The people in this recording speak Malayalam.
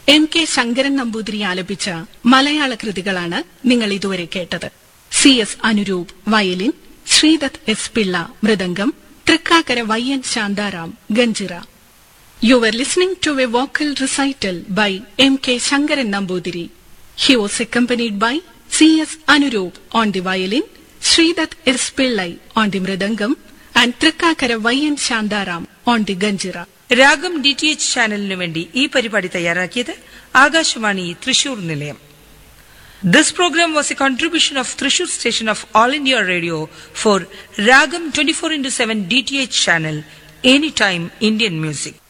എം കെ ശങ്കരൻ നമ്പൂതിരി ആലപിച്ച മലയാള കൃതികളാണ് നിങ്ങൾ ഇതുവരെ കേട്ടത് C S Anuroop violin Sreedath S Pillai mridangam Thrikkakara Y N Shantharam ganjira You were listening to a vocal recital by M. K. Shankaran Nambudiri. He was accompanied by C.S. Anurup on the violin, Sridath S. Pillai on the mridangam, and Trikkakara Y.N. Shandaram on the ganjira. Raagam D T H ചാനലിനു വേണ്ടി ഈ പരിപാടി തയ്യാറാക്കിയത് ആകാശവാണി തൃശൂർ നിലയം this programme was a contribution of Thrissur station of all India radio for Raagam twenty four into seven D T H channel any time Indian music